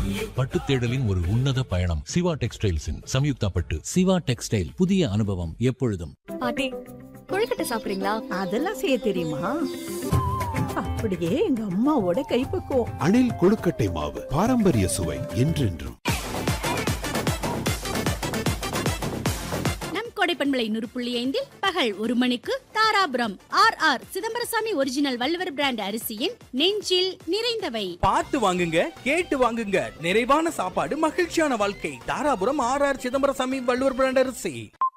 பட்டு தேடலின் ஒரு உன்னத பயணம் சிவா டெக்ஸ்டைல்ஸின் சம்யுக்தா பட்டு சிவா டெக்ஸ்டைல் புதிய அனுபவம் எப்பொழுதும் பாட்டி கொழுக்கட்டை சாப்பிடுறீங்களா அதெல்லாம் செய்ய தெரியுமா அப்படியே எங்க அம்மாவோட கைப்பக்குவம் அணில் கொழுக்கட்டை மாவு பாரம்பரிய சுவை என்றென்றும் நம் கொடைப்பண்பளை நூறு புள்ளி ஐந்தில் பகல் ஒரு மணிக்கு Dharapuram R R Chidambarasamy original Valluvar brand அரிசியின் நெஞ்சில் நிறைந்தவை பார்த்து வாங்குங்க கேட்டு வாங்குங்க நிறைவான சாப்பாடு மகிழ்ச்சியான வாழ்க்கை Dharapuram R R Chidambarasamy Valluvar brand அரிசி